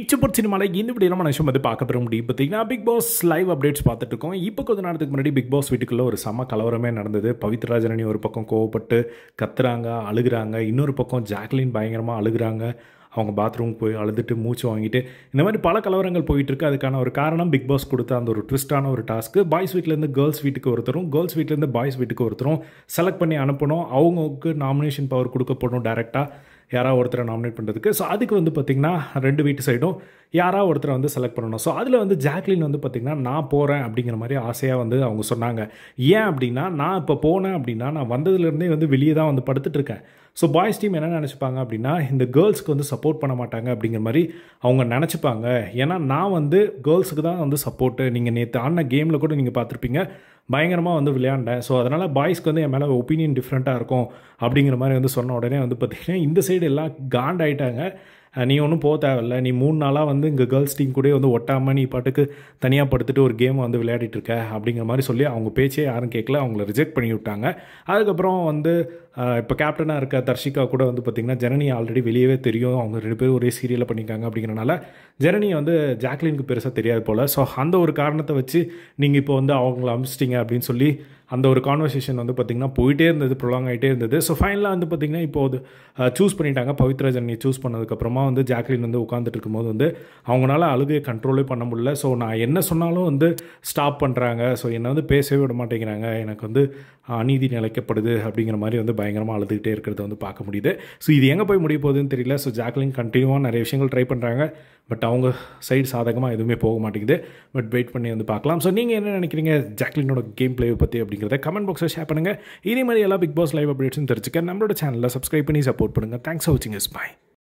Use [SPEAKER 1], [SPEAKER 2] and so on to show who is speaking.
[SPEAKER 1] இச்சப்பட் சினிமாவில் இந்த இப்படி நம்ம விஷயம் வந்து பார்க்க பெற முடியும் பார்த்தீங்கன்னா பிக் பாஸ் லைவ் அப்டேட்ஸ் பார்த்துட்டு இருக்கோம் இப்போ கொஞ்ச நேரத்துக்கு முன்னாடி பிக் பாஸ் வீட்டுக்குள்ளே ஒரு செம கலவரமே நடந்தது பவித்ரா ஜனனி ஒரு பக்கம் கோவப்பட்டு கத்துறாங்க அழுகுறாங்க இன்னொரு பக்கம் ஜாக்லின் பயங்கரமாக அழுகுறாங்க அவங்க பாத்ரூம் போய் அழுதுட்டு மூச்சு வாங்கிட்டு இந்த மாதிரி பல கலவரங்கள் போயிட்டு இருக்கு அதுக்கான ஒரு காரணம் பிக் பாஸ் கொடுத்த அந்த ஒரு ட்விஸ்டான ஒரு டாஸ்க்கு பாய்ஸ் வீட்டிலேருந்து கேர்ள்ஸ் வீட்டுக்கு ஒருத்தரும் கேர்ள்ஸ் வீட்டிலேருந்து பாய்ஸ் வீட்டுக்கு ஒருத்தரும் செலக்ட் பண்ணி அனுப்பணும் அவங்களுக்கு நாமினேஷன் பவர் கொடுக்கப்படணும் டேரெக்டாக யாராவது ஒருத்தரை நாமினேட் பண்ணுறதுக்கு ஸோ அதுக்கு வந்து பார்த்திங்கன்னா ரெண்டு வீட்டு சைடும் யாராவது ஒருத்தரை வந்து செலக்ட் பண்ணணும் ஸோ அதில் வந்து ஜாக்லின் வந்து பார்த்திங்கன்னா நான் போகிறேன் அப்படிங்கிற மாதிரி ஆசையாக வந்து அவங்க சொன்னாங்க ஏன் அப்படின்னா நான் இப்போ போனேன் அப்படின்னா நான் வந்ததுலேருந்தே வந்து வெளியே தான் வந்து படுத்துட்டு இருக்கேன் ஸோ பாய்ஸ் டீம் என்ன நினச்சிப்பாங்க அப்படின்னா இந்த கேர்ள்ஸ்க்கு வந்து சப்போர்ட் பண்ண மாட்டாங்க அப்படிங்கிற மாதிரி அவங்க நினச்சிப்பாங்க ஏன்னா நான் வந்து கேர்ள்ஸுக்கு தான் வந்து சப்போர்ட்டு நீங்கள் நேற்று ஆடின கேமில் கூட நீங்கள் பார்த்துருப்பீங்க பயங்கரமாக வந்து விளையாண்டேன் ஸோ அதனால் பாய்ஸ்க்கு வந்து என் மேலே ஒப்பீனியன் டிஃப்ரெண்ட்டாக இருக்கும் அப்படிங்கிற மாதிரி வந்து சொன்ன உடனே வந்து பார்த்திங்கன்னா இந்த சைடு எல்லாம் காண்டாயிட்டாங்க நீ ஒன்றும் போக தேவையில்ல நீ மூணு நாளாக வந்து இங்கே கேர்ள்ஸ் டீம் கூட வந்து ஒட்டாமல் நீ பாட்டுக்கு தனியாக படுத்துட்டு ஒரு கேமை வந்து விளையாடிட்டு இருக்க அப்படிங்கிற மாதிரி சொல்லி அவங்க பேச்சே யாரும் கேட்கல அவங்கள ரிஜெக்ட் பண்ணி விட்டாங்க அதுக்கப்புறம் வந்து இப்போ கேப்டனாக இருக்க தர்ஷிகா கூட வந்து பார்த்திங்கன்னா ஜனனி ஆல்ரெடி வெளியவே தெரியும் அவங்க ரெண்டு பேரும் ஒரே சீரியலில் பண்ணியிருக்காங்க அப்படிங்கிறனால ஜனனியை வந்து ஜாக்லினுக்கு பெருசாக தெரியாது போல் ஸோ அந்த ஒரு காரணத்தை வச்சு நீங்கள் இப்போ வந்து அவங்கள அமிச்சிட்டிங்க அப்படின்னு சொல்லி அந்த ஒரு கான்வர்சேஷன் வந்து பார்த்திங்கன்னா போயிட்டே இருந்தது ப்ரொலாங் ஆகிட்டே இருந்தது ஸோ ஃபைனலாக வந்து பார்த்திங்கன்னா இப்போ அது சூஸ் பண்ணிட்டாங்க பவித்ரா ஜன்னி சூஸ் பண்ணதுக்கப்புறமா வந்து ஜாக்லின் வந்து உட்காந்துட்டு இருக்கும்போது வந்து அவங்களால அழுகையை கண்ட்ரோலே பண்ண முடியல ஸோ நான் என்ன சொன்னாலும் வந்து ஸ்டாப் பண்ணுறாங்க ஸோ என்னை வந்து பேசவே விட மாட்டேங்கிறாங்க எனக்கு வந்து அநீதி நிலைக்கப்படுது அப்படிங்கிற மாதிரி வந்து பயங்கரமாக அழுதுகிட்டே இருக்கிறத வந்து பார்க்க முடியுது ஸோ இது எங்கே போய் முடிய போகுதுன்னு தெரியல ஸோ ஜாக்லின் கண்டினியூவாக நிறைய விஷயங்கள் ட்ரை பண்ணுறாங்க பட் அவங்க சைடு சாதகமாக எதுவுமே போக மாட்டேங்குது பட் வெயிட் பண்ணி வந்து பார்க்கலாம் ஸோ நீங்கள் என்ன நினைக்கிறீங்க ஜாக்லினோட கேம் பிளேவை பற்றி அப்படிங்கிறத கமெண்ட் பாக்ஸில் ஷேர் பண்ணுங்கள் இதே மாதிரி எல்லா பிக் பாஸ் லைவ் அப்டேட்ஸும் தெரிஞ்சுக்க நம்மளோட சேனலில் சப்ஸ்கிரைப் பண்ணி சப்போர்ட் பண்ணுங்கள் தேங்க்ஸ் ஃபார் வாட்சிங் இஸ் பாய்